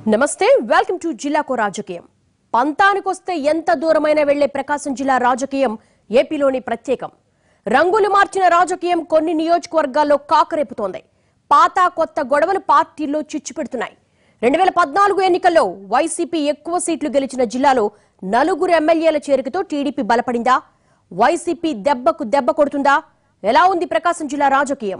నమస్తే welcome to జిల్లాకో రాజకీయం పంతానికొస్తే ఎంత దూరమైన వెళ్లే ప్రకాశం జిల్లా రాజకీయం ఏపీలోని ప్రత్యేకం రంగులు మార్చిన రాజకీయం కొన్ని నియోజకవర్గాల్లో కాకరేపుతోంది పాత కొత్త గొడవలు పార్టీల్లో చిచ్చు పెడుతున్నాయి రెండు వేల పద్నాలుగు ఎన్నికల్లో వైసీపీ ఎక్కువ సీట్లు గెలిచిన జిల్లాలో నలుగురు ఎమ్మెల్యేల చేరికతో టీడీపీ బలపడిందా వైసీపీ దెబ్బకు దెబ్బ కొడుతుందా ఎలా ఉంది ప్రకాశం జిల్లా రాజకీయం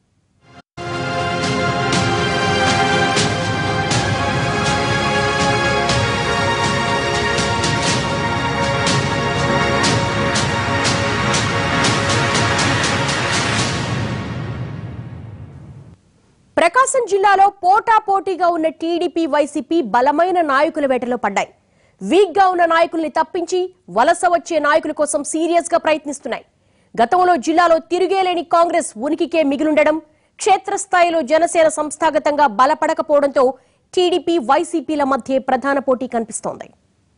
ప్రకాశం జిల్లాలో పోటాపోటీగా ఉన్న టీడీపీ వైసీపీ బలమైన నాయకుల వేటలో పడ్డాయి వీక్ గా ఉన్న నాయకుల్ని తప్పించి వలస వచ్చే నాయకుల కోసం సీరియస్ గా ప్రయత్నిస్తున్నాయి గతంలో జిల్లాలో తిరిగేలేని కాంగ్రెస్ ఉనికికే మిగిలుండడం క్షేత్రస్థాయిలో జనసేన సంస్థాగతంగా బలపడకపోవడంతో టీడీపీ వైసీపీల మధ్య ప్రధాన పోటీ కనిపిస్తోంది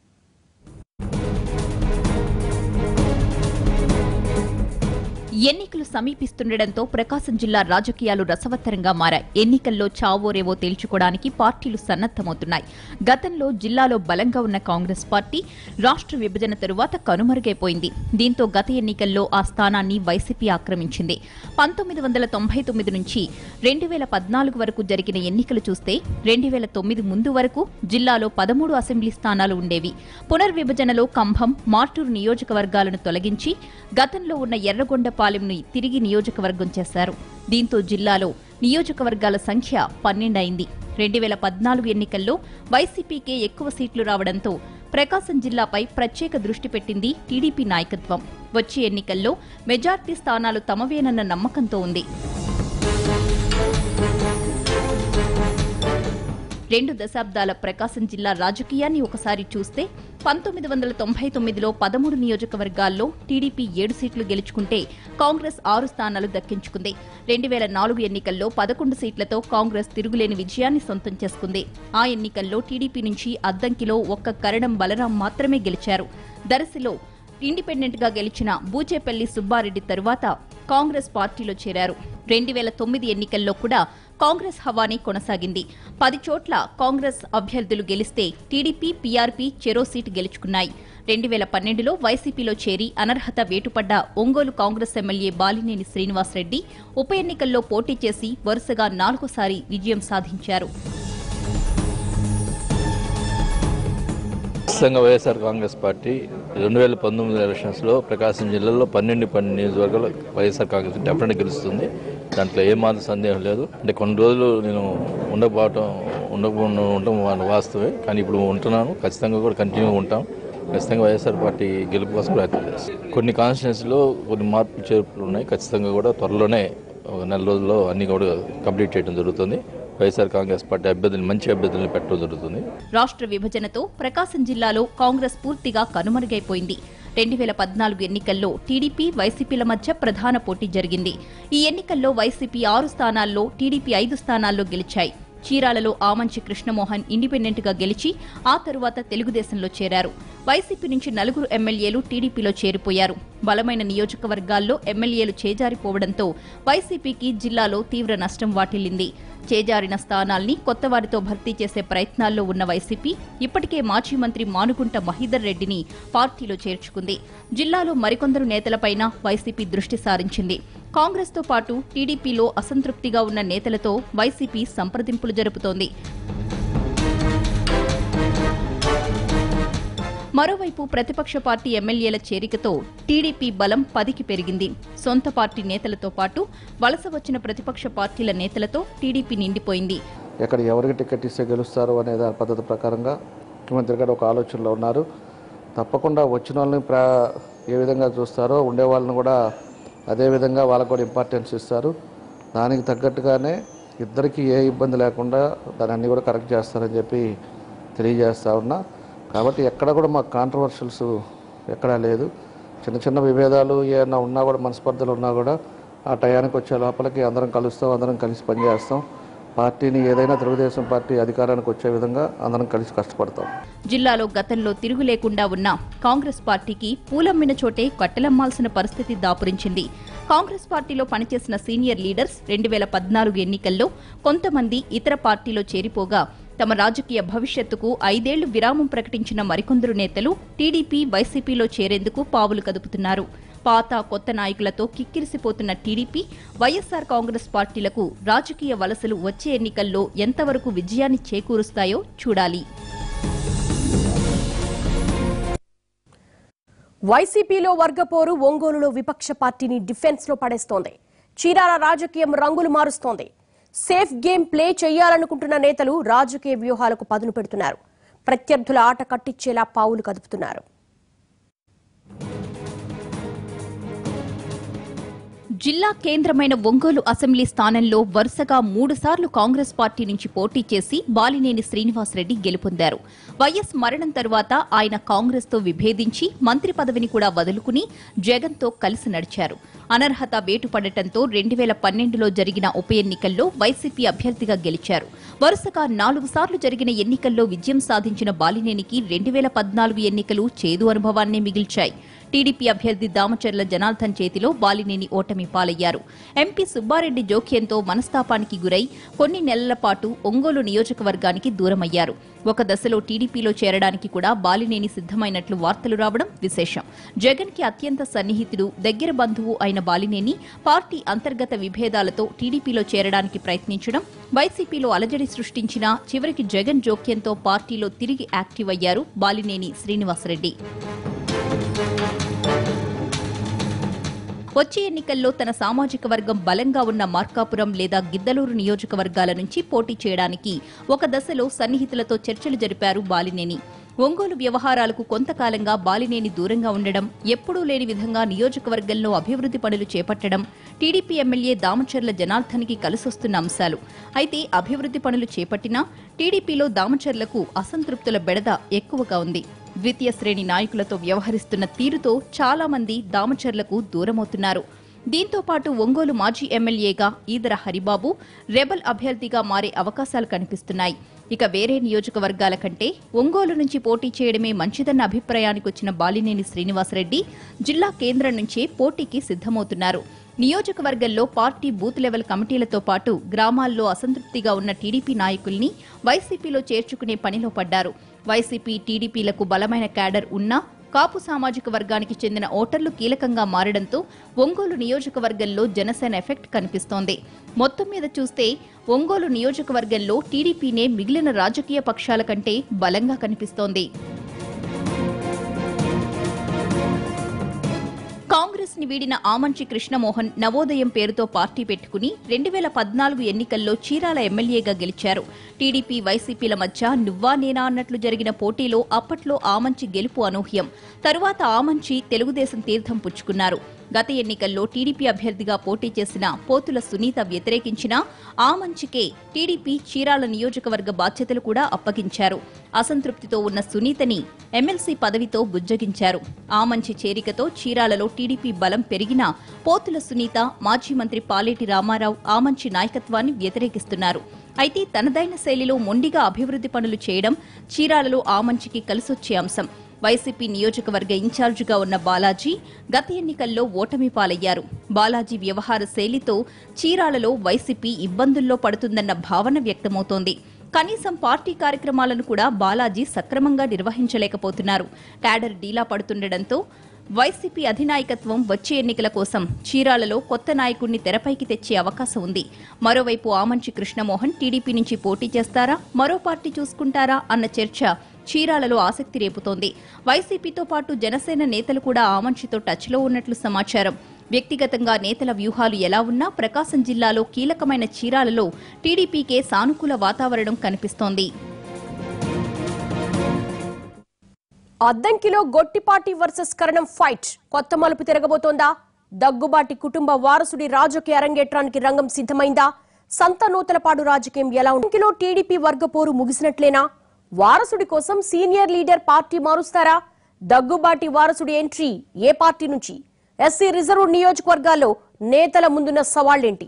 ఎన్నికలు సమీపిస్తుండటంతో ప్రకాశం జిల్లా రాజకీయాలు రసవత్తరంగా మారాయి ఎన్నికల్లో చావోరేవో తేల్చుకోవడానికి పార్టీలు సన్నద్దమవుతున్నాయి గతంలో జిల్లాలో బలంగా ఉన్న కాంగ్రెస్ పార్టీ రాష్ట్ర విభజన తరువాత కనుమరుగైపోయింది దీంతో గత ఎన్నికల్లో ఆ స్థానాన్ని వైసీపీ ఆక్రమించింది పంతొమ్మిది వందల తొంభై తొమ్మిది నుంచి రెండు వేల పద్నాలుగు వరకు జరిగిన ఎన్నికలు చూస్తే రెండు వేల తొమ్మిది ముందు వరకు జిల్లాలో పదమూడు అసెంబ్లీ స్థానాలు ఉండేవి పునర్విభజనలో కంభం మార్టూరు నియోజకవర్గాలను తొలగించి గతంలో ఉన్న ఎర్రగొండపాలెంను తిరిగి నియోజకవర్గం చేశారు దీంతో జిల్లాలో నియోజకవర్గాల సంఖ్య పన్నెండైంది రెండు వేల పద్నాలుగు ఎన్నికల్లో వైసీపీకే ఎక్కువ సీట్లు రావడంతో ప్రకాశం జిల్లాపై ప్రత్యేక దృష్టి పెట్టింది టీడీపీ నాయకత్వం వచ్చే ఎన్నికల్లో మెజార్టీ స్థానాలు తమవేనన్న నమ్మకంతో ఉంది రెండు దశాబ్దాల ప్రకాశం జిల్లా రాజకీయాన్ని ఒకసారి చూస్తే పంతొమ్మిది వందల తొంభై తొమ్మిదిలో పదమూడు నియోజకవర్గాల్లో టీడీపీ ఏడు సీట్లు గెలుచుకుంటే కాంగ్రెస్ ఆరు స్థానాలు దక్కించుకుంది రెండు వేల నాలుగు ఎన్నికల్లో పదకొండు సీట్లతో కాంగ్రెస్ తిరుగులేని విజయాన్ని సొంతం చేసుకుంది ఆ ఎన్నికల్లో టీడీపీ నుంచి అద్దంకిలో ఒక్క కరణం బలరాం మాత్రమే గెలిచారు దరసిలో ఇండిపెండెంట్ గా గెలిచిన బూచేపల్లి సుబ్బారెడ్డి తరువాత కాంగ్రెస్ పార్టీలో చేరారు రెండు వేల తొమ్మిది ఎన్నికల్లో కూడా కాంగ్రెస్ హవానే కొనసాగింది పది చోట్ల కాంగ్రెస్ అభ్యర్థులు గెలిస్తే టీడీపీ పీఆర్పీ చెరో సీటు గెలుచుకున్నాయి రెండు వేల పన్నెండులో వైసీపీలో చేరి అనర్హత వేటుపడ్డ ఒంగోలు కాంగ్రెస్ ఎమ్మెల్యే బాలినేని శ్రీనివాసరెడ్డి ఉప ఎన్నికల్లో పోటీ చేసి వరుసగా నాలుగోసారి విజయం సాధించారు సంఘ వైఎస్ఆర్ కాంగ్రెస్ పార్టీ రెండు వేల పంతొమ్మిది ఎలక్షన్స్లో ప్రకాశం జిల్లాలో పన్నెండు పన్నెండు నియోజకవర్గాలు వైఎస్ఆర్ కాంగ్రెస్ డెఫినెట్గా గెలుస్తుంది దాంట్లో ఏమాత్రం సందేహం లేదు అంటే కొన్ని రోజులు నేను ఉండకపోవటం ఉండకపోవడం ఉండటం వా- వాస్తవే కానీ ఇప్పుడు ఉంటున్నాను ఖచ్చితంగా కూడా కంటిన్యూ ఉంటాం ఖచ్చితంగా వైఎస్ఆర్ పార్టీ గెలుపు కోసం ప్రయత్నం చేస్తాం కొన్ని కాన్స్టిట్యున్సీలో కొన్ని మార్పు చేర్పులు ఉన్నాయి ఖచ్చితంగా కూడా త్వరలోనే ఒక నెల రోజుల్లో అన్ని కూడా కంప్లీట్ చేయడం జరుగుతుంది వైఎస్ఆర్ కాంగ్రెస్ పార్టీ అభ్యర్థులు మంచి అభ్యర్థులను పెట్టడం జరుగుతుంది రాష్ట్ర విభజనతో ప్రకాశం జిల్లాలో కాంగ్రెస్ పూర్తిగా కనుమరుగైపోయింది రెండు వేల పద్నాలుగు ఎన్నికల్లో టీడీపీ వైసీపీల మధ్య ప్రధాన పోటీ జరిగింది ఈ ఎన్నికల్లో వైసీపీ ఆరు స్థానాల్లో టీడీపీ ఐదు స్థానాల్లో గెలిచాయి చీరాలలో ఆమంచి కృష్ణమోహన్ ఇండిపెండెంట్ గా గెలిచి ఆ తరువాత తెలుగుదేశంలో చేరారు వైసీపీ నుంచి నలుగురు ఎమ్మెల్యేలు టీడీపీలో చేరిపోయారు బలమైన నియోజకవర్గాల్లో ఎమ్మెల్యేలు చేజారిపోవడంతో వైసీపీకి జిల్లాలో తీవ్ర నష్టం వాటిల్లింది చేజారిన స్థానాల్ని కొత్తవారితో భర్తీ చేసే ప్రయత్నాల్లో ఉన్న వైసీపీ ఇప్పటికే మాజీ మంత్రి మానుగుంట మహీధర్ రెడ్డిని పార్టీలో చేర్చుకుంది జిల్లాలో మరికొందరు నేతలపైన వైసీపీ దృష్టి సారించింది కాంగ్రెస్తో పాటు టీడీపీలో అసంతృప్తిగా ఉన్న నేతలతో వైసీపీ సంప్రదింపులు జరుపుతోంది మరోవైపు ప్రతిపక్ష పార్టీ ఎమ్మెల్యేల చేరికతో టీడీపీ బలం పదికి పెరిగింది సొంత పార్టీ నేతలతో పాటు వలస వచ్చిన ప్రతిపక్ష పార్టీల నేతలతో టీడీపీ నిండిపోయింది ఎక్కడ ఎవరికి టికెట్ ఇస్తే గెలుస్తారు అనే దాని పద్ధతి ప్రకారంగా ముఖ్యమంత్రి గారు ఒక ఆలోచనలో ఉన్నారు తప్పకుండా వచ్చిన వాళ్ళని ప్రా ఏ విధంగా చూస్తారో ఉండే వాళ్ళని కూడా అదే విధంగా వాళ్ళకు కూడా ఇంపార్టెన్స్ ఇస్తారు దానికి తగ్గట్టుగానే ఇద్దరికి ఏ ఇబ్బంది లేకుండా దాన్ని అన్ని కూడా కరెక్ట్ చేస్తారని చెప్పి తెలియజేస్తా ఉన్నా కాబట్టి ఎక్కడ కూడా మాకు కాంట్రవర్షియల్స్ ఎక్కడా లేదు చిన్న చిన్న విభేదాలు ఏమైనా ఉన్నా కూడా మనస్పర్ధలు ఉన్నా కూడా ఆ టయానికి వచ్చే లోపలికి అందరం కలుస్తాం అందరం కలిసి పనిచేస్తాం పార్టీని ఏదైనా తెలుగుదేశం పార్టీ అధికారానికి వచ్చే విధంగా అందరం కలిసి కష్టపడతాం జిల్లాలో గతంలో తిరుగు లేకుండా ఉన్న కాంగ్రెస్ పార్టీకి పూలమ్మిన చోటే కట్టెలమ్మాల్సిన పరిస్థితి దాపురించింది కాంగ్రెస్ పార్టీలో పనిచేసిన సీనియర్ లీడర్స్ రెండు వేల పద్నాలుగు ఎన్నికల్లో కొంతమంది ఇతర పార్టీలో చేరిపోగా తమ రాజకీయ భవిష్యత్తుకు ఐదేళ్లు విరామం ప్రకటించిన మరికొందరు నేతలు టీడీపీ వైసీపీలో చేరేందుకు పావులు కదుపుతున్నారు పాత కొత్త నాయకులతో కిక్కిరిసిపోతున్న టీడీపీ వైఎస్సార్ కాంగ్రెస్ పార్టీలకు రాజకీయ వలసలు వచ్చే ఎన్నికల్లో ఎంతవరకు విజయాన్ని చేకూరుస్తాయో చూడాలి వైసీపీలో వర్గపోరు ఒంగోలులో విపక్ష పార్టీని డిఫెన్స్ లో పడేస్తోంది చీరాల రాజకీయం రంగులు మారుస్తోంది సేఫ్ గేమ్ ప్లే చేయాలనుకుంటున్న నేతలు రాజకీయ వ్యూహాలకు పదును పెడుతున్నారు ప్రత్యర్థుల ఆట కట్టించేలా పావులు కదుపుతున్నారు జిల్లా కేంద్రమైన ఒంగోలు అసెంబ్లీ స్థానంలో వరుసగా మూడుసార్లు కాంగ్రెస్ పార్టీ నుంచి పోటీ చేసి బాలినేని శ్రీనివాసరెడ్డి గెలుపొందారు వైఎస్ మరణం తరువాత ఆయన కాంగ్రెస్ తో విభేదించి మంత్రి పదవిని కూడా వదులుకుని జగన్తో కలిసి నడిచారు అనర్హత వేటుపడటంతో రెండు వేల పన్నెండులో జరిగిన ఉప ఎన్నికల్లో వైసీపీ అభ్యర్థిగా గెలిచారు వరుసగా నాలుగు సార్లు జరిగిన ఎన్నికల్లో విజయం సాధించిన బాలినేనికి రెండు వేల పద్నాలుగు ఎన్నికలు చేదు అనుభవాన్నే మిగిల్చాయి టీడీపీ అభ్యర్థి దామచర్ల జనార్దన్ చేతిలో బాలినేని ఓటమి పాలయ్యారు ఎంపీ సుబ్బారెడ్డి జోక్యంతో మనస్తాపానికి గురై కొన్ని నెలల పాటు ఒంగోలు నియోజకవర్గానికి దూరమయ్యారు ఒక దశలో టీడీపీలో చేరడానికి కూడా బాలినేని సిద్దమైనట్లు వార్తలు రావడం విశేషం జగన్ కి అత్యంత సన్నిహితుడు దగ్గర బంధువు అయిన బాలినేని పార్టీ అంతర్గత విభేదాలతో టీడీపీలో చేరడానికి ప్రయత్నించడం వైసీపీలో అలజడి సృష్టించినా చివరికి జగన్ జోక్యంతో పార్టీలో తిరిగి యాక్టివ్ అయ్యారు బాలినేని శ్రీనివాసరెడ్డి వచ్చే ఎన్నికల్లో తన సామాజిక వర్గం బలంగా ఉన్న మార్కాపురం లేదా గిద్దలూరు నియోజకవర్గాల నుంచి పోటీ చేయడానికి ఒక దశలో సన్నిహితులతో చర్చలు జరిపారు బాలినేని ఒంగోలు వ్యవహారాలకు కొంతకాలంగా బాలినేని దూరంగా ఉండడం ఎప్పుడూ లేని విధంగా నియోజకవర్గంలో అభివృద్ధి పనులు చేపట్టడం టీడీపీ ఎమ్మెల్యే దామచర్ల జనార్దన్కి కలిసొస్తున్న అంశాలు అయితే అభివృద్ధి పనులు చేపట్టినా టీడీపీలో దామచర్లకు అసంతృప్తుల బెడద ఎక్కువగా ఉంది ద్వితీయ శ్రేణి నాయకులతో వ్యవహరిస్తున్న తీరుతో చాలా మంది దామచర్లకు దూరమవుతున్నారు దీంతో పాటు ఒంగోలు మాజీ ఎమ్మెల్యేగా ఈదర హరిబాబు రెబల్ అభ్యర్థిగా మారే అవకాశాలు కనిపిస్తున్నాయి ఇక వేరే నియోజకవర్గాల కంటే ఒంగోలు నుంచి పోటీ చేయడమే మంచిదన్న అభిప్రాయానికి వచ్చిన బాలినేని శ్రీనివాసరెడ్డి జిల్లా కేంద్రం నుంచే పోటీకి సిద్దమవుతున్నారు నియోజకవర్గంలో పార్టీ బూత్ లెవెల్ కమిటీలతో పాటు గ్రామాల్లో అసంతృప్తిగా ఉన్న టీడీపీ నాయకుల్ని వైసీపీలో చేర్చుకునే పనిలో పడ్డారు వైసీపీ టీడీపీలకు బలమైన క్యాడర్ ఉన్నా కాపు సామాజిక వర్గానికి చెందిన ఓటర్లు కీలకంగా మారడంతో ఒంగోలు నియోజకవర్గంలో జనసేన ఎఫెక్ట్ కనిపిస్తోంది మొత్తం మీద చూస్తే ఒంగోలు నియోజకవర్గంలో టీడీపీనే మిగిలిన రాజకీయ పక్షాల కంటే బలంగా కనిపిస్తోంది కాంగ్రెస్ ని వీడిన ఆమంచి కృష్ణమోహన్ నవోదయం పేరుతో పార్టీ పెట్టుకుని రెండు వేల పద్నాలుగు ఎన్నికల్లో చీరాల ఎమ్మెల్యేగా గెలిచారు టీడీపీ వైసీపీల మధ్య నువ్వా నేనా అన్నట్లు జరిగిన పోటీలో అప్పట్లో ఆమంచి గెలుపు అనూహ్యం తరువాత ఆమంచి తెలుగుదేశం తీర్థం పుచ్చుకున్నారు గత ఎన్నికల్లో టీడీపీ అభ్యర్థిగా పోటీ చేసిన పోతుల సునీత వ్యతిరేకించినా ఆ మంచికే టీడీపీ చీరాల నియోజకవర్గ బాధ్యతలు కూడా అప్పగించారు అసంతృప్తితో ఉన్న సునీతని ఎమ్మెల్సీ పదవితో బుజ్జగించారు ఆ మంచి చేరికతో చీరాలలో టీడీపీ బలం పెరిగినా పోతుల సునీత మాజీ మంత్రి పాలేటి రామారావు ఆ మంచి నాయకత్వాన్ని వ్యతిరేకిస్తున్నారు అయితే తనదైన శైలిలో మొండిగా అభివృద్ధి పనులు చేయడం చీరాలలో ఆ మంచికి కలిసొచ్చే అంశం వైసీపీ నియోజకవర్గ ఇన్ఛార్జిగా ఉన్న బాలాజీ గత ఎన్నికల్లో ఓటమి పాలయ్యారు బాలాజీ వ్యవహార శైలితో చీరాలలో వైసీపీ ఇబ్బందుల్లో పడుతుందన్న భావన వ్యక్తమవుతోంది కనీసం పార్టీ కార్యక్రమాలను కూడా బాలాజీ సక్రమంగా నిర్వహించలేకపోతున్నారు క్యాడర్ డీలా పడుతుండటంతో వైసీపీ అధినాయకత్వం వచ్చే ఎన్నికల కోసం చీరాలలో కొత్త నాయకుడిని తెరపైకి తెచ్చే అవకాశం ఉంది మరోవైపు ఆమంచి కృష్ణమోహన్ టీడీపీ నుంచి పోటీ చేస్తారా మరో పార్టీ చూసుకుంటారా అన్న చర్చ చీరాలలో ఆసక్తి రేపుతోంది వైసీపీతో పాటు జనసేన నేతలు కూడా ఆమంచితో టచ్లో ఉన్నట్లు సమాచారం వ్యక్తిగతంగా నేతల వ్యూహాలు ఎలా ఉన్నా ప్రకాశం జిల్లాలో కీలకమైన చీరాలలో టీడీపీకే సానుకూల వాతావరణం కనిపిస్తోంది అద్దంకిలో గొట్టిపాటి వర్సెస్ కరణం ఫైట్ కొత్త మలుపు తిరగబోతోందా దగ్గుబాటి కుటుంబ వారసుడి రాజకీయ అరంగేట్రానికి రంగం సిద్ధమైందా సంత నూతలపాడు రాజకీయం ఎలా ఉంకిలో టీడీపీ వర్గపోరు ముగిసినట్లేనా వారసుడి కోసం సీనియర్ లీడర్ పార్టీ మారుస్తారా దగ్గుబాటి వారసుడి ఎంట్రీ ఏ పార్టీ నుంచి ఎస్సీ రిజర్వ్ నియోజకవర్గాల్లో నేతల ముందున్న సవాళ్లేంటి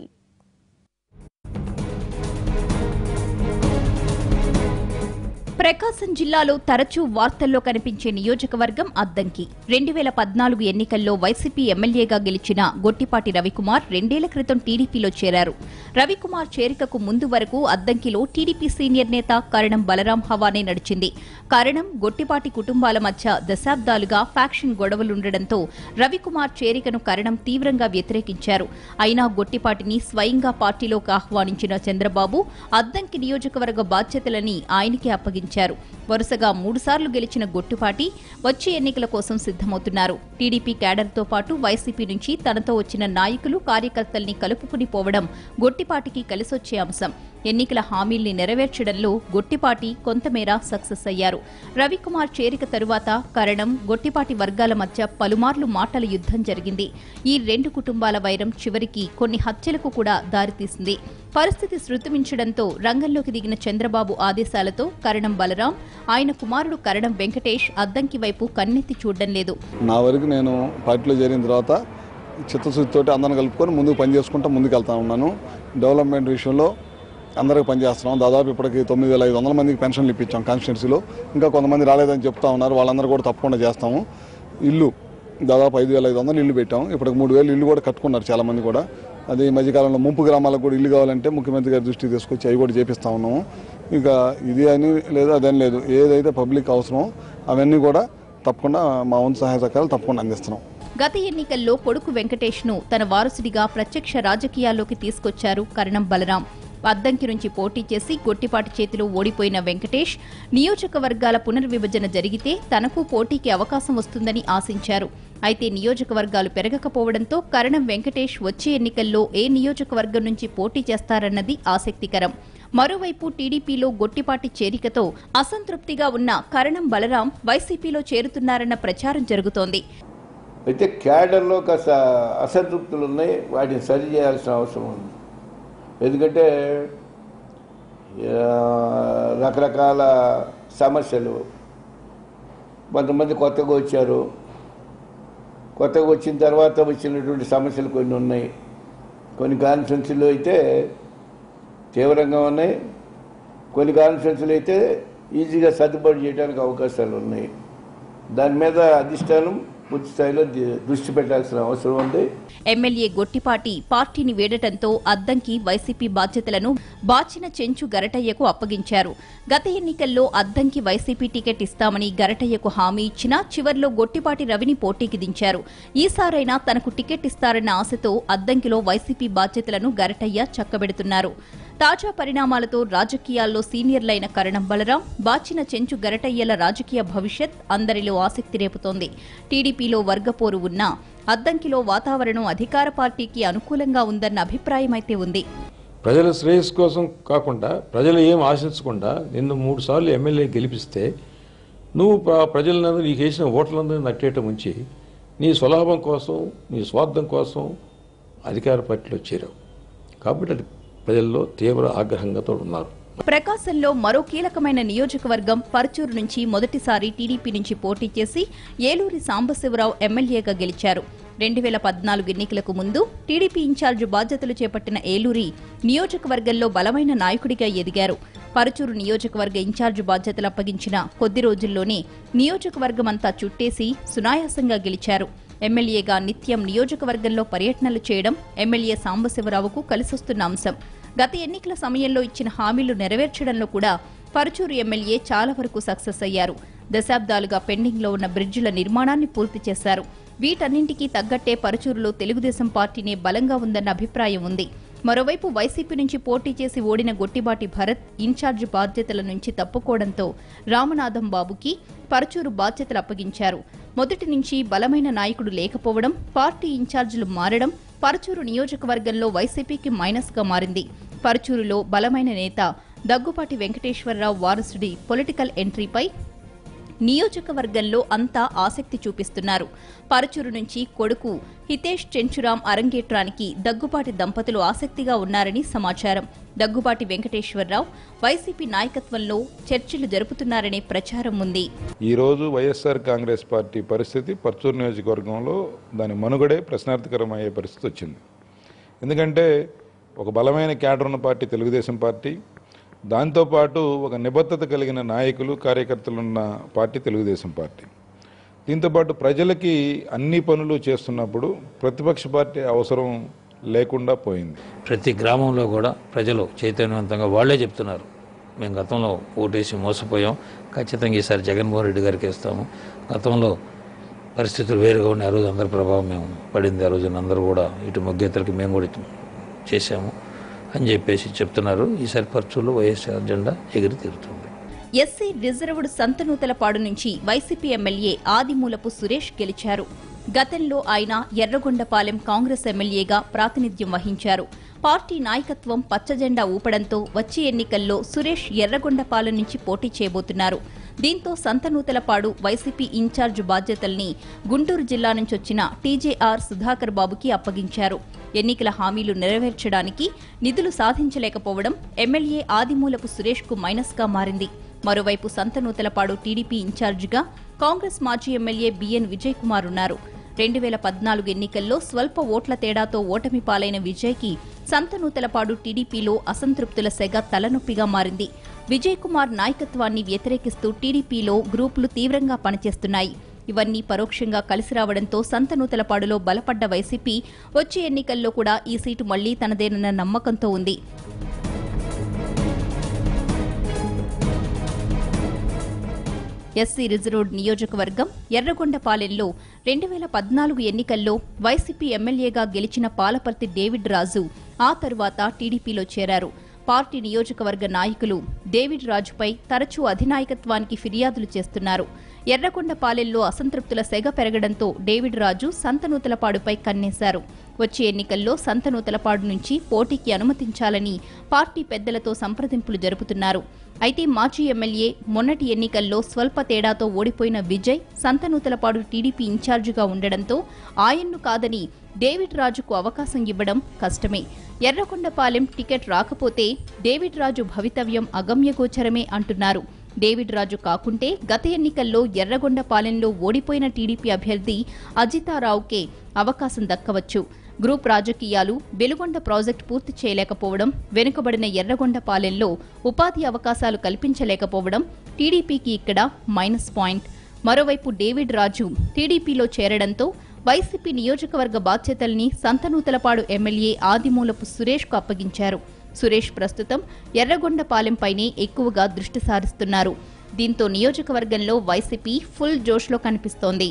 ప్రకాశం జిల్లాలో తరచూ వార్తల్లో కనిపించే నియోజకవర్గం అద్దంకి రెండు వేల పద్నాలుగు ఎన్నికల్లో వైసీపీ ఎమ్మెల్యేగా గెలిచిన గొట్టిపాటి రవికుమార్ రెండేళ్ల క్రితం టీడీపీలో చేరారు రవికుమార్ చేరికకు ముందు వరకు అద్దంకిలో టీడీపీ సీనియర్ నేత కరణం బలరాం హవానే నడిచింది కరణం గొట్టిపాటి కుటుంబాల మధ్య దశాబ్దాలుగా ఫ్యాక్షన్ గొడవలుండటంతో రవికుమార్ చేరికను కరణం తీవ్రంగా వ్యతిరేకించారు అయినా గొట్టిపాటిని స్వయంగా పార్టీలోకి ఆహ్వానించిన చంద్రబాబు అద్దంకి నియోజకవర్గ బాధ్యతలని ఆయనకే అప్పగించారు వరుసగా మూడుసార్లు గెలిచిన గొట్టుపాటి వచ్చే ఎన్నికల కోసం సిద్దమవుతున్నారు టీడీపీ క్యాడర్తో పాటు వైసీపీ నుంచి తనతో వచ్చిన నాయకులు కార్యకర్తల్ని కలుపుకుని పోవడం గొట్టిపాటికి కలిసొచ్చే అంశం ఎన్నికల హామీల్ని నెరవేర్చడంలో గొట్టిపాటి కొంతమేర సక్సెస్ అయ్యారు రవికుమార్ చేరిక తరువాత కరణం గొట్టిపాటి వర్గాల మధ్య పలుమార్లు మాటల యుద్ధం జరిగింది ఈ రెండు కుటుంబాల వైరం చివరికి కొన్ని హత్యలకు కూడా దారితీసింది పరిస్థితి శృతిమించడంతో రంగంలోకి దిగిన చంద్రబాబు ఆదేశాలతో కరణం బలరాం ఆయన కుమారుడు కరణం వెంకటేష్ అద్దంకి వైపు కన్నెత్తి చూడడం లేదు నా వరకు నేను పార్టీలో చేరిన తర్వాత చిత్తశుద్ధితోటి అందరిని కలుపుకొని ముందుకు పనిచేసుకుంటూ ముందుకు వెళ్తా ఉన్నాను డెవలప్మెంట్ విషయంలో అందరికి పనిచేస్తున్నాం దాదాపు ఇప్పటికి తొమ్మిది వేల ఐదు వందల మందికి పెన్షన్లు ఇప్పించాం కాన్స్టిట్యున్సీలో ఇంకా కొంతమంది రాలేదని చెప్తా ఉన్నారు వాళ్ళందరూ కూడా తప్పకుండా చేస్తాము ఇల్లు దాదాపు ఐదు వేల ఐదు వందలు ఇల్లు పెట్టాం ఇప్పటికి మూడు వేలు ఇల్లు కూడా కట్టుకున్నారు చాలామంది కూడా అది ఈ మధ్యకాలంలో ముంపు గ్రామాలకు కూడా ఇల్లు కావాలంటే ముఖ్యమంత్రి గారి దృష్టికి తీసుకొచ్చి అవి కూడా చేపిస్తా ఉన్నాము ఇక ఇది అని లేదు అదని లేదు ఏదైతే పబ్లిక్ అవసరమో అవన్నీ కూడా తప్పకుండా మా వంతు సహాయ సహకారాలు తప్పకుండా అందిస్తున్నాం గత ఎన్నికల్లో కొడుకు వెంకటేష్ ను తన వారసుడిగా ప్రత్యక్ష రాజకీయాల్లోకి తీసుకొచ్చారు కరణం బలరాం అద్దంకి నుంచి పోటీ చేసి గొట్టిపాటి చేతిలో ఓడిపోయిన వెంకటేష్ నియోజకవర్గాల పునర్విభజన జరిగితే తనకు పోటీకి అవకాశం వస్తుందని ఆశించారు అయితే నియోజకవర్గాలు పెరగకపోవడంతో కరణం వెంకటేష్ వచ్చే ఎన్నికల్లో ఏ నియోజకవర్గం నుంచి పోటీ చేస్తారన్నది ఆసక్తికరం మరోవైపు టీడీపీలో గొట్టిపాటి చేరికతో అసంతృప్తిగా ఉన్న కరణం బలరాం వైసీపీలో చేరుతున్నారన్న ప్రచారం జరుగుతోంది అయితే క్యాడర్లో కాస్త అసంతృప్తులు ఉన్నాయి వాటిని సరి చేయాల్సిన అవసరం ఉంది ఎందుకంటే ఆ, రకరకాల సమస్యలు కొంతమంది కొత్తగా వచ్చారు కొత్తగా వచ్చిన తర్వాత వచ్చినటువంటి సమస్యలు కొన్ని ఉన్నాయి కొన్ని కాన్ఫరెన్స్లు అయితే తీవ్రంగా ఉన్నాయి కొన్ని కాన్ఫరెన్స్లు అయితే ఈజీగా సర్దుబాటు చేయడానికి అవకాశాలు ఉన్నాయి దాని మీద అధిష్టానం పూర్తి స్థాయిలో ది- దృష్టి పెట్టాల్సిన అవసరం ఉంది ఎమ్మెల్యే గొట్టిపాటి పార్టీని వీడటంతో అద్దంకి వైసీపీ బాధ్యతలను బాచిన చెంచు గరటయ్యకు అప్పగించారు గత ఎన్నికల్లో అద్దంకి వైసీపీ టికెట్ ఇస్తామని గరటయ్యకు హామీ ఇచ్చినా చివర్లో గొట్టిపాటి రవిని పోటీకి దించారు ఈసారైనా తనకు టికెట్ ఇస్తారన్న ఆశతో అద్దంకిలో వైసీపీ బాధ్యతలను గరటయ్య చక్కబెడుతున్నారు తాజా పరిణామాలతో రాజకీయాల్లో సీనియర్లైన కరణం బలరాం బాచిన చెంచు గరటయ్యల రాజకీయ భవిష్యత్ అందరిలో ఆసక్తి రేపుతోంది టీడీపీలో వర్గపోరు ఉన్నా అద్దంకిలో వాతావరణం అధికార పార్టీకి అనుకూలంగా ఉందన్న అభిప్రాయమైతే ఉంది ప్రజల శ్రేయస్సు కోసం కాకుండా ప్రజలు ఏం ఆశించకుండా నిన్ను మూడు సార్లు ఎమ్మెల్యే గెలిపిస్తే నువ్వు ప్ర- ప్రజలందరూ నీకు వేసిన ఓట్లందరినీ నట్టేయటం ఉంచి నీ స్వలాభం కోసం నీ స్వార్థం కోసం అధికార పార్టీలో చేరావు కాబట్టి అది ప్రజల్లో తీవ్ర ఆగ్రహంగా ఉన్నారు ప్రకాశంలో మరో కీలకమైన నియోజకవర్గం పరచూరు నుంచి మొదటిసారి టీడీపీ నుంచి పోటీ చేసి ఏలూరి సాంబశివరావు ఎమ్మెల్యేగా గెలిచారు రెండు వేల పద్నాలుగు ఎన్నికలకు ముందు టీడీపీ ఇన్ఛార్జి బాధ్యతలు చేపట్టిన ఏలూరి నియోజకవర్గంలో బలమైన నాయకుడిగా ఎదిగారు పరచూరు నియోజకవర్గ ఇన్ఛార్జి బాధ్యతలు అప్పగించిన కొద్ది రోజుల్లోనే నియోజకవర్గమంతా చుట్టేసి సునాయాసంగా గెలిచారు ఎమ్మెల్యేగా నిత్యం నియోజకవర్గంలో పర్యటనలు చేయడం ఎమ్మెల్యే సాంబశివరావుకు కలిసొస్తున్న అంశం గత ఎన్నికల సమయంలో ఇచ్చిన హామీలు నెరవేర్చడంలో కూడా పరుచూరు ఎమ్మెల్యే చాలా వరకు సక్సెస్ అయ్యారు దశాబ్దాలుగా పెండింగ్లో ఉన్న బ్రిడ్జిల నిర్మాణాన్ని పూర్తి చేశారు వీటన్నింటికీ తగ్గట్టే పరుచూరులో తెలుగుదేశం పార్టీనే బలంగా ఉందన్న అభిప్రాయం ఉంది మరోవైపు వైసీపీ నుంచి పోటీ చేసి ఓడిన గొట్టిబాటి భరత్ ఇన్ఛార్జి బాధ్యతల నుంచి తప్పుకోవడంతో రామనాథం బాబుకి పరచూరు బాధ్యతలు అప్పగించారు మొదటి నుంచి బలమైన నాయకుడు లేకపోవడం పార్టీ ఇన్ఛార్జీలు మారడం పరచూరు నియోజకవర్గంలో వైసీపీకి మైనస్గా మారింది పరచూరులో బలమైన నేత దగ్గుపాటి వెంకటేశ్వరరావు వారసుడి పొలిటికల్ ఎంట్రీపై నియోజకవర్గంలో అంతా ఆసక్తి చూపిస్తున్నారు పరచూరు నుంచి కొడుకు హితేష్ చెంచురాం అరంగేట్రానికి దగ్గుపాటి దంపతులు ఆసక్తిగా ఉన్నారని సమాచారం దగ్గుపాటి వెంకటేశ్వరరావు వైసీపీ నాయకత్వంలో చర్చలు జరుపుతున్నారనే ప్రచారం ఉంది ఈరోజు వైఎస్ఆర్ కాంగ్రెస్ పార్టీ పరిస్థితి పర్చూరు నియోజకవర్గంలో దాని మనుగడే ప్రశ్నార్థకరమయ్యే పరిస్థితి వచ్చింది ఎందుకంటే ఒక బలమైన క్యాడర్ ఉన్న పార్టీ తెలుగుదేశం పార్టీ దాంతోపాటు ఒక నిబద్ధత కలిగిన నాయకులు కార్యకర్తలు ఉన్న పార్టీ తెలుగుదేశం పార్టీ దీంతోపాటు ప్రజలకి అన్ని పనులు చేస్తున్నప్పుడు ప్రతిపక్ష పార్టీ అవసరం లేకుండా పోయింది ప్రతి గ్రామంలో కూడా ప్రజలు చైతన్యవంతంగా వాళ్ళే చెప్తున్నారు మేము గతంలో ఓటేసి మోసపోయాం ఖచ్చితంగా ఈసారి జగన్మోహన్ రెడ్డి గారికి ఇస్తాము గతంలో పరిస్థితులు వేరుగా ఉన్నాయి ఆ రోజు అందరి ప్రభావం మేము పడింది ఆ రోజున అందరూ కూడా ఇటు మొగ్గేతలకి మేము కూడా ఇటు చేశాము అని చెప్పేసి చెప్తున్నారు ఈసారి పర్చుల్లో వైఎస్ఆర్ జెండా ఎగిరి తీరుతుంది ఎస్సీ రిజర్వ్డ్ సంతనూతలపాడు నుంచి వైసీపీ ఎమ్మెల్యే ఆదిమూలపు సురేష్ గెలిచారు గతంలో ఆయన ఎర్రగొండపాలెం కాంగ్రెస్ ఎమ్మెల్యేగా ప్రాతినిధ్యం వహించారు పార్టీ నాయకత్వం పచ్చజెండా ఊపడంతో వచ్చే ఎన్నికల్లో సురేష్ ఎర్రగొండపాలెం నుంచి పోటీ చేయబోతున్నారు దీంతో సంతనూతలపాడు వైసీపీ ఇన్ఛార్జ్ బాధ్యతల్ని గుంటూరు జిల్లా నుంచి వచ్చిన టీజేఆర్ సుధాకర్ బాబుకి అప్పగించారు ఎన్నికల హామీలు నెరవేర్చడానికి నిధులు సాధించలేకపోవడం ఎమ్మెల్యే ఆదిమూలపు సురేష్కు మైనస్గా మారింది మరోవైపు సంతనూతలపాడు టీడీపీ ఇన్ఛార్జిగా కాంగ్రెస్ మాజీ ఎమ్మెల్యే బిఎన్ విజయ్ కుమార్ ఉన్నారు రెండు వేల పద్నాలుగు ఎన్నికల్లో స్వల్ప ఓట్ల తేడాతో ఓటమి పాలైన విజయ్కి సంతనూతలపాడు టీడీపీలో అసంతృప్తుల సెగ తలనొప్పిగా మారింది విజయ్ కుమార్ నాయకత్వాన్ని వ్యతిరేకిస్తూ టీడీపీలో గ్రూపులు తీవ్రంగా పనిచేస్తున్నాయి ఇవన్నీ పరోక్షంగా కలిసి రావడంతో సంతనూతలపాడులో బలపడ్డ వైసీపీ వచ్చే ఎన్నికల్లో కూడా ఈ సీటు మళ్లీ తనదేనన్న నమ్మకంతో ఉంది ఎస్సీ రిజర్వ్డ్ నియోజకవర్గం ఎర్రగొండపాలెంలో రెండు వేల పద్నాలుగు ఎన్నికల్లో వైసీపీ ఎమ్మెల్యేగా గెలిచిన పాలపర్తి డేవిడ్ రాజు ఆ తరువాత టీడీపీలో చేరారు పార్టీ నియోజకవర్గ నాయకులు డేవిడ్ రాజుపై తరచూ అధినాయకత్వానికి ఫిర్యాదులు చేస్తున్నారు ఎర్రగొండపాలెంలో అసంతృప్తుల సెగ పెరగడంతో డేవిడ్ రాజు సంతనూతలపాడుపై కన్నేశారు వచ్చే ఎన్నికల్లో సంతనూతలపాడు నుంచి పోటీకి అనుమతించాలని పార్టీ పెద్దలతో సంప్రదింపులు జరుపుతున్నారు అయితే మాజీ ఎమ్మెల్యే మొన్నటి ఎన్నికల్లో స్వల్ప తేడాతో ఓడిపోయిన విజయ్ సంతనూతలపాడు టీడీపీ ఇన్ఛార్జిగా ఉండడంతో ఆయన్ను కాదని డేవిడ్ రాజుకు అవకాశం ఇవ్వడం కష్టమే ఎర్రకొండపాలెం టికెట్ రాకపోతే డేవిడ్ రాజు భవితవ్యం అగమ్యగోచరమే అంటున్నారు డేవిడ్ రాజు కాకుంటే గత ఎన్నికల్లో ఎర్రగొండపాలెంలో ఓడిపోయిన టీడీపీ అభ్యర్థి అజితారావుకే అవకాశం దక్కవచ్చు గ్రూప్ రాజకీయాలు వెలుగొండ ప్రాజెక్టు పూర్తి చేయలేకపోవడం వెనుకబడిన ఎర్రగొండపాలెంలో ఉపాధి అవకాశాలు కల్పించలేకపోవడం టీడీపీకి ఇక్కడ మైనస్ పాయింట్ మరోవైపు డేవిడ్ రాజు టీడీపీలో చేరడంతో వైసీపీ నియోజకవర్గ బాధ్యతల్ని సంతనూతలపాడు ఎమ్మెల్యే ఆదిమూలపు సురేష్కు అప్పగించారు సురేష్ ప్రస్తుతం ఎర్రగొండపాలెంపైనే ఎక్కువగా దృష్టి సారిస్తున్నారు దీంతో నియోజకవర్గంలో వైసీపీ ఫుల్ జోష్లో కనిపిస్తోంది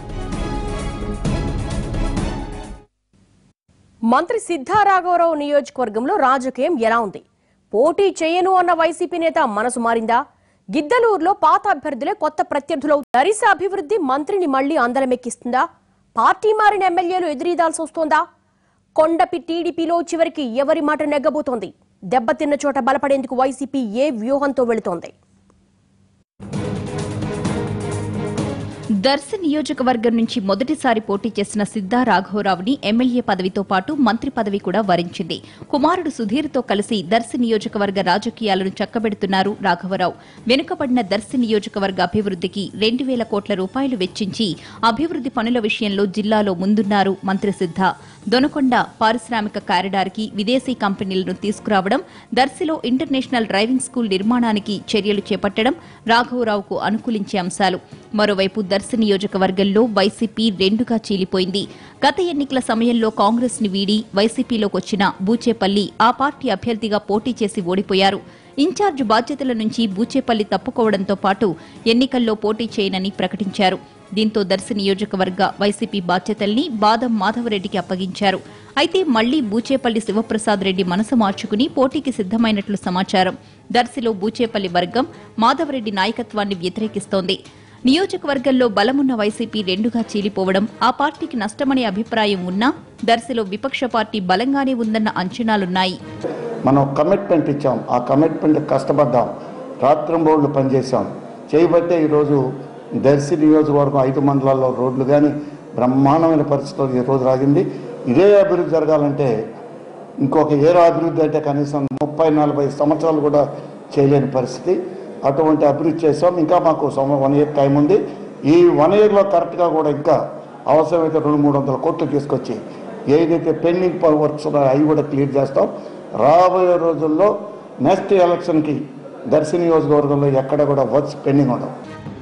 మంత్రి సిద్ధారాఘవరావు నియోజకవర్గంలో రాజకీయం ఎలా ఉంది పోటీ చేయను అన్న వైసీపీ నేత మనసు మారిందా గిద్దలూరులో పాత అభ్యర్థులే కొత్త ప్రత్యర్థులు దరిస అభివృద్ధి మంత్రిని మళ్లీ అందలమెక్కిస్తుందా పార్టీ మారిన ఎమ్మెల్యేలు ఎదురీదాల్సి వస్తోందా కొండపి టీడీపీలో చివరికి ఎవరి మాట నెగ్గబోతోంది దెబ్బతిన్న చోట బలపడేందుకు వైసీపీ ఏ వ్యూహంతో వెళుతోంది దర్శి నియోజకవర్గం నుంచి మొదటిసారి పోటీ చేసిన సిద్ధా రాఘవరావుని ఎమ్మెల్యే పదవితో పాటు మంత్రి పదవి కూడా వరించింది కుమారుడు సుధీర్తో కలిసి దర్శి నియోజకవర్గ రాజకీయాలను చక్కబెడుతున్నారు రాఘవరావు వెనుకబడిన దర్శి నియోజకవర్గ అభివృద్ధికి రెండు వేల కోట్ల రూపాయలు వెచ్చించి అభివృద్ధి పనుల విషయంలో జిల్లాలో ముందున్నారు మంత్రి సిద్ధ దొనకొండ పారిశ్రామిక కారిడార్కి విదేశీ కంపెనీలను తీసుకురావడం దర్శిలో ఇంటర్నేషనల్ డ్రైవింగ్ స్కూల్ నిర్మాణానికి చర్యలు చేపట్టడం రాఘవరావుకు అనుకూలించే అంశాలు మరోవైపు దర్శి నియోజకవర్గంలో వైసీపీ రెండుగా చీలిపోయింది గత ఎన్నికల సమయంలో కాంగ్రెస్ ని వీడి వైసీపీలోకి వచ్చిన బూచేపల్లి ఆ పార్టీ అభ్యర్థిగా పోటీ చేసి ఓడిపోయారు ఇన్ఛార్జ్ బాధ్యతల నుంచి బూచేపల్లి తప్పుకోవడంతో పాటు ఎన్నికల్లో పోటీ చేయనని ప్రకటించారు దీంతో దర్శి నియోజకవర్గ వైసీపీ బాధ్యతల్ని బాదం మాధవరెడ్డికి అప్పగించారు అయితే మళ్లీ బూచేపల్లి శివప్రసాద్ రెడ్డి మనసు మార్చుకుని పోటీకి సిద్దమైనట్లు సమాచారం దర్శిలో బూచేపల్లి వర్గం మాధవరెడ్డి నాయకత్వాన్ని వ్యతిరేకిస్తోంది నియోజకవర్గంలో బలమున్న వైసీపీ రెండుగా చీలిపోవడం ఆ పార్టీకి నష్టమనే అభిప్రాయం ఉన్నా దర్శిలో విపక్ష పార్టీ బలంగానే ఉందన్న అంచనాలున్నాయి మనం కమిట్మెంట్ ఇచ్చాం ఆ కమిట్మెంట్ కష్టపడ్డాం రాత్రింబోళ్ళు పనిచేసాం చేయబట్టే ఈరోజు దర్శి నియోజకవర్గం ఐదు మండలాల్లో రోడ్లు కానీ బ్రహ్మాండమైన పరిస్థితులు ఈ రోజు రాగింది ఇదే అభివృద్ధి జరగాలంటే ఇంకొక ఏరో అభివృద్ధి అంటే కనీసం ముప్పై నలభై సంవత్సరాలు కూడా చేయలేని పరిస్థితి అటువంటి అభివృద్ధి చేసాం ఇంకా మాకు వన్ ఇయర్ టైం ఉంది ఈ వన్ ఇయర్లో కరెక్ట్గా కూడా ఇంకా అవసరమైతే రెండు మూడు వందల కోట్లు తీసుకొచ్చి ఏదైతే పెండింగ్ వర్క్స్ ఉన్నాయో అవి కూడా క్లియర్ చేస్తాం రాబోయే రోజుల్లో నెక్స్ట్ ఎలక్షన్కి దర్శి నియోజకవర్గంలో ఎక్కడ కూడా వర్క్స్ పెండింగ్ ఉండవు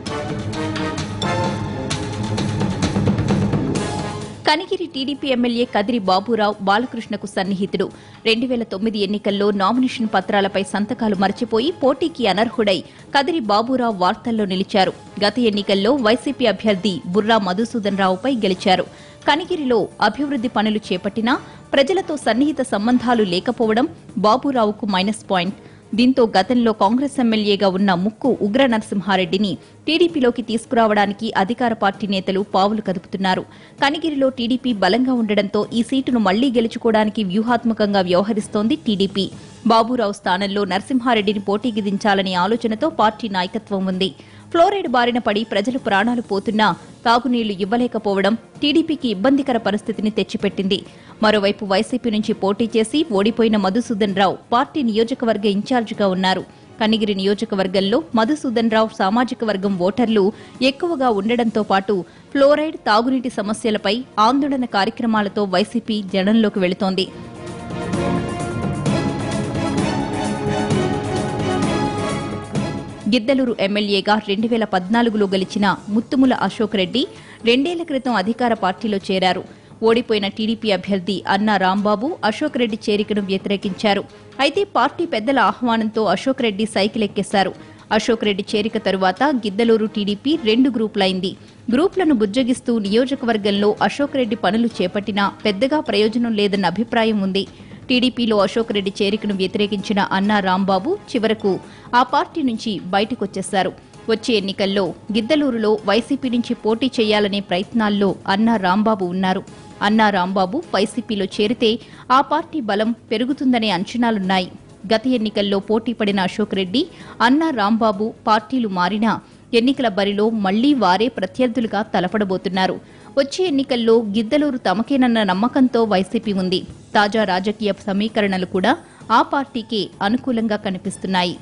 కనిగిరి టీడీపీ ఎమ్మెల్యే కదిరి బాబురావు బాలకృష్ణకు సన్నిహితుడు రెండు వేల తొమ్మిది ఎన్నికల్లో నామినేషన్ పత్రాలపై సంతకాలు మర్చిపోయి పోటీకి అనర్హుడై కదిరి బాబురావు వార్తల్లో నిలిచారు గత ఎన్నికల్లో వైసీపీ అభ్యర్థి బుర్రా మధుసూదన్ రావుపై గెలిచారు కనిగిరిలో అభివృద్ది పనులు చేపట్టినా ప్రజలతో సన్నిహిత సంబంధాలు లేకపోవడం బాబురావుకు మైనస్ పాయింట్ దీంతో గతంలో కాంగ్రెస్ ఎమ్మెల్యేగా ఉన్న ముక్కు ఉగ్ర నరసింహారెడ్డిని టీడీపీలోకి తీసుకురావడానికి అధికార పార్టీ నేతలు పావులు కదుపుతున్నారు కనిగిరిలో టీడీపీ బలంగా ఉండడంతో ఈ సీటును మళ్లీ గెలుచుకోవడానికి వ్యూహాత్మకంగా వ్యవహరిస్తోంది టీడీపీ బాబురావు స్థానంలో నరసింహారెడ్డిని పోటీకి దించాలనే ఆలోచనతో పార్టీ నాయకత్వం ఉంది ఫ్లోరైడ్ బారిన పడి ప్రజలు ప్రాణాలు పోతున్నా తాగునీళ్లు ఇవ్వలేకపోవడం టీడీపీకి ఇబ్బందికర పరిస్థితిని తెచ్చిపెట్టింది మరోవైపు వైసీపీ నుంచి పోటీ చేసి ఓడిపోయిన మధుసూదన్ రావు పార్టీ నియోజకవర్గ ఇన్ఛార్జిగా ఉన్నారు కనిగిరి నియోజకవర్గంలో మధుసూదన్ రావు సామాజిక వర్గం ఓటర్లు ఎక్కువగా ఉండడంతో పాటు ఫ్లోరైడ్ తాగునీటి సమస్యలపై ఆందోళన కార్యక్రమాలతో వైసీపీ జనంలోకి వెళుతోంది గిద్దలూరు ఎమ్మెల్యేగా రెండు వేల పద్నాలుగులో గెలిచిన ముత్తుముల అశోక్ రెడ్డి రెండేళ్ల క్రితం అధికార పార్టీలో చేరారు ఓడిపోయిన టీడీపీ అభ్యర్థి అన్నా రాంబాబు అశోక్ రెడ్డి చేరికను వ్యతిరేకించారు అయితే పార్టీ పెద్దల ఆహ్వానంతో అశోక్ రెడ్డి సైకిల్ ఎక్కేశారు అశోక్ రెడ్డి చేరిక తరువాత గిద్దలూరు టీడీపీ రెండు గ్రూపులైంది గ్రూపులను బుజ్జగిస్తూ నియోజకవర్గంలో అశోక్ రెడ్డి పనులు చేపట్టినా పెద్దగా ప్రయోజనం లేదన్న అభిప్రాయం ఉంది టీడీపీలో అశోక్ రెడ్డి చేరికను వ్యతిరేకించిన అన్నా రాంబాబు చివరకు ఆ పార్టీ నుంచి బయటకొచ్చేశారు వచ్చే ఎన్నికల్లో గిద్దలూరులో వైసీపీ నుంచి పోటీ చేయాలనే ప్రయత్నాల్లో అన్నా రాంబాబు ఉన్నారు అన్నా రాంబాబు వైసీపీలో చేరితే ఆ పార్టీ బలం పెరుగుతుందనే అంచనాలున్నాయి గత ఎన్నికల్లో పోటీ పడిన అశోక్ రెడ్డి అన్నా రాంబాబు పార్టీలు మారినా ఎన్నికల బరిలో మళ్లీ వారే ప్రత్యర్థులుగా తలపడబోతున్నారు వచ్చే ఎన్నికల్లో గిద్దలూరు తమకేనన్న నమ్మకంతో వైసీపీ ఉంది తాజా రాజకీయ సమీకరణలు కూడా ఆ పార్టీకే అనుకూలంగా కనిపిస్తున్నాయి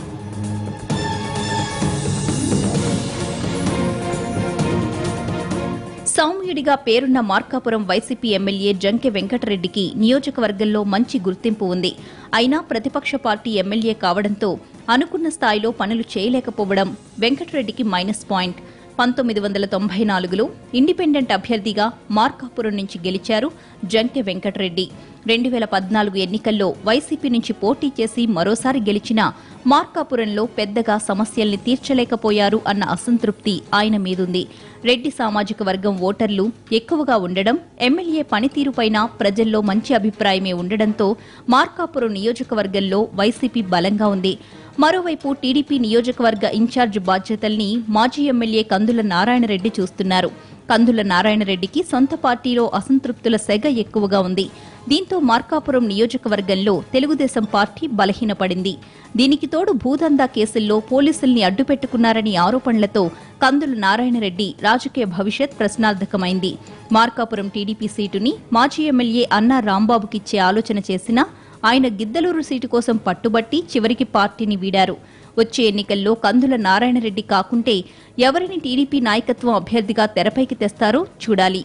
సౌమ్యుడిగా పేరున్న మార్కాపురం వైసీపీ ఎమ్మెల్యే జంకె వెంకటరెడ్డికి నియోజకవర్గంలో మంచి గుర్తింపు ఉంది అయినా ప్రతిపక్ష పార్టీ ఎమ్మెల్యే కావడంతో అనుకున్న స్థాయిలో పనులు చేయలేకపోవడం వెంకటరెడ్డికి మైనస్ పాయింట్ పంతొమ్మిది వందల తొంభై నాలుగులో ఇండిపెండెంట్ అభ్యర్థిగా మార్కాపురం నుంచి గెలిచారు జంకె వెంకటరెడ్డి రెండు వేల పద్నాలుగు ఎన్నికల్లో వైసీపీ నుంచి పోటీ చేసి మరోసారి గెలిచిన మార్కాపురంలో పెద్దగా సమస్యల్ని తీర్చలేకపోయారు అన్న అసంతృప్తి ఆయన మీదుంది రెడ్డి సామాజిక వర్గం ఓటర్లు ఎక్కువగా ఉండడం ఎమ్మెల్యే పనితీరుపైన ప్రజల్లో మంచి అభిప్రాయమే ఉండడంతో మార్కాపురం నియోజకవర్గంలో వైసీపీ బలంగా ఉంది మరోవైపు టీడీపీ నియోజకవర్గ ఇన్ఛార్జ్ బాధ్యతల్ని మాజీ ఎమ్మెల్యే కందుల నారాయణరెడ్డి చూస్తున్నారు కందుల నారాయణరెడ్డికి సొంత పార్టీలో అసంతృప్తుల సెగ ఎక్కువగా ఉంది దీంతో మార్కాపురం నియోజకవర్గంలో తెలుగుదేశం పార్టీ బలహీనపడింది దీనికి తోడు భూదందా కేసుల్లో పోలీసుల్ని అడ్డుపెట్టుకున్నారని ఆరోపణలతో కందుల నారాయణరెడ్డి రాజకీయ భవిష్యత్ ప్రశ్నార్థకమైంది మార్కాపురం టీడీపీ సీటుని మాజీ ఎమ్మెల్యే అన్నా రాంబాబుకిచ్చే ఆలోచన చేసినా ఆయన గిద్దలూరు సీటు కోసం పట్టుబట్టి చివరికి పార్టీని వీడారు వచ్చే ఎన్నికల్లో కందుల నారాయణరెడ్డి కాకుంటే ఎవరిని టీడీపీ నాయకత్వం అభ్యర్థిగా తెరపైకి తెస్తారో చూడాలి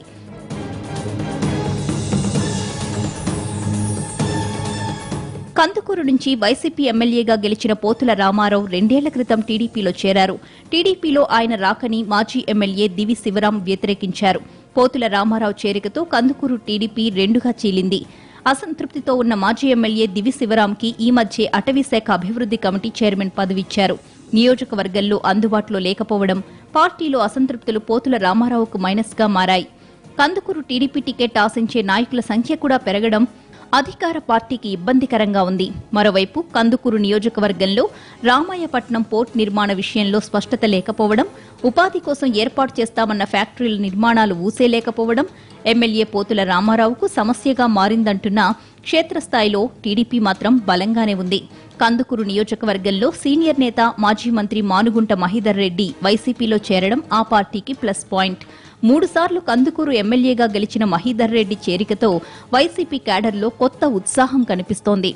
కందుకూరు నుంచి వైసీపీ ఎమ్మెల్యేగా గెలిచిన పోతుల రామారావు రెండేళ్ల క్రితం టీడీపీలో చేరారు టీడీపీలో ఆయన రాకని మాజీ ఎమ్మెల్యే దివి శివరాం వ్యతిరేకించారు పోతుల రామారావు చేరికతో కందుకూరు టీడీపీ రెండుగా చీలింది అసంతృప్తితో ఉన్న మాజీ ఎమ్మెల్యే దివి శివరాంకి ఈ మధ్య అటవీశాఖ అభివృద్ది కమిటీ చైర్మన్ పదవిచ్చారు నియోజకవర్గంలో అందుబాటులో లేకపోవడం పార్టీలో అసంతృప్తులు పోతుల రామారావుకు మైనస్గా మారాయి కందుకూరు టీడీపీ టికెట్ ఆశించే నాయకుల సంఖ్య కూడా పెరగడం అధికార పార్టీకి ఇబ్బందికరంగా ఉంది మరోవైపు కందుకూరు నియోజకవర్గంలో రామాయపట్నం పోర్ట్ నిర్మాణ విషయంలో స్పష్టత లేకపోవడం ఉపాధి కోసం ఏర్పాటు చేస్తామన్న ఫ్యాక్టరీల నిర్మాణాలు ఊసేలేకపోవడం ఎమ్మెల్యే పోతుల రామారావుకు సమస్యగా మారిందంటున్న క్షేత్రస్థాయిలో టీడీపీ మాత్రం బలంగానే ఉంది కందుకూరు నియోజకవర్గంలో సీనియర్ నేత మాజీ మంత్రి మానుగుంట మహిదర్ రెడ్డి వైసీపీలో చేరడం ఆ పార్టీకి ప్లస్ పాయింట్ మూడుసార్లు కందుకూరు ఎమ్మెల్యేగా గెలిచిన మహీధర్ రెడ్డి చేరికతో వైసీపీ క్యాడర్లో కొత్త ఉత్సాహం కనిపిస్తోంది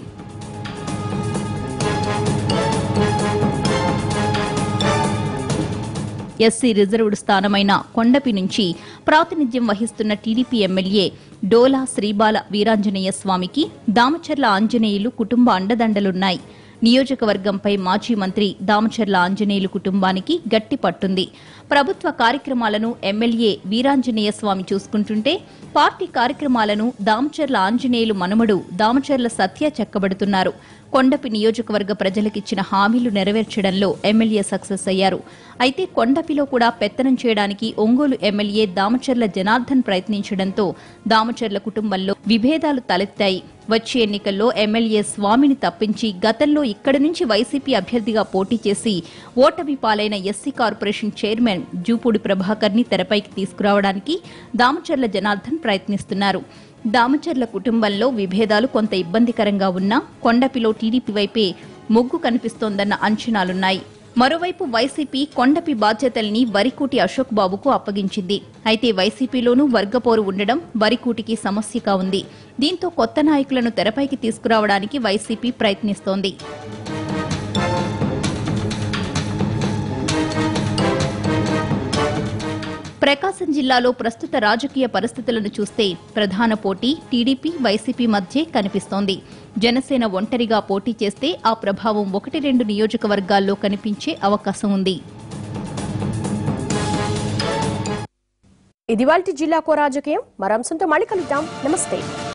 ఎస్సీ రిజర్వ్డ్ స్థానమైన కొండపి నుంచి ప్రాతినిధ్యం వహిస్తున్న టీడీపీ ఎమ్మెల్యే డోలా శ్రీబాల వీరాంజనేయ స్వామికి దామచర్ల ఆంజనేయులు కుటుంబ అండదండలున్నాయి నియోజకవర్గంపై మాజీ మంత్రి దామచర్ల ఆంజనేయులు కుటుంబానికి గట్టి పట్టుంది ప్రభుత్వ కార్యక్రమాలను ఎమ్మెల్యే వీరాంజనేయ స్వామి చూసుకుంటుంటే పార్టీ కార్యక్రమాలను దామచర్ల ఆంజనేయులు మనుమడు దామచర్ల సత్య చెక్కబడుతున్నారు కొండపి నియోజకవర్గ ప్రజలకిచ్చిన హామీలు నెరవేర్చడంలో ఎమ్మెల్యే సక్సెస్ అయ్యారు అయితే కొండపిలో కూడా పెత్తనం చేయడానికి ఒంగోలు ఎమ్మెల్యే దామచర్ల జనార్దన్ ప్రయత్నించడంతో దామచర్ల కుటుంబంలో విభేదాలు తలెత్తాయి వచ్చే ఎన్నికల్లో ఎమ్మెల్యే స్వామిని తప్పించి గతంలో ఇక్కడి నుంచి వైసీపీ అభ్యర్థిగా పోటీ చేసి ఓటమి పాలైన SC corporation chairman Jupudi Prabhakar ని తెరపైకి తీసుకురావడానికి దామచర్ల జనార్దన్ ప్రయత్నిస్తున్నారు దామచర్ల కుటుంబంలో విభేదాలు కొంత ఇబ్బందికరంగా ఉన్నా కొండపిలో టీడీపీ వైపే మొగ్గు కనిపిస్తోందన్న అంచనాలున్నాయి మరోవైపు వైసీపీ కొండపి బాధ్యతల్ని వరికూటి అశోక్ బాబుకు అప్పగించింది అయితే వైసీపీలోనూ వర్గపోరు ఉండడం వరికూటికి సమస్యగా ఉంది దీంతో కొత్త నాయకులను తెరపైకి తీసుకురావడానికి వైసీపీ ప్రయత్నిస్తోంది ప్రకాశం జిల్లాలో ప్రస్తుత రాజకీయ పరిస్థితులను చూస్తే ప్రధాన పోటీ టీడీపీ వైసీపీ మధ్యే కనిపిస్తోంది జనసేన ఒంటరిగా పోటీ చేస్తే ఆ ప్రభావం ఒకటి రెండు నియోజకవర్గాల్లో కనిపించే అవకాశం ఉంది ఇది వాళ్ళ జిల్లాకో రాజకీయం మరో అంశంతో మళ్ళీ కలుద్దాం నమస్తే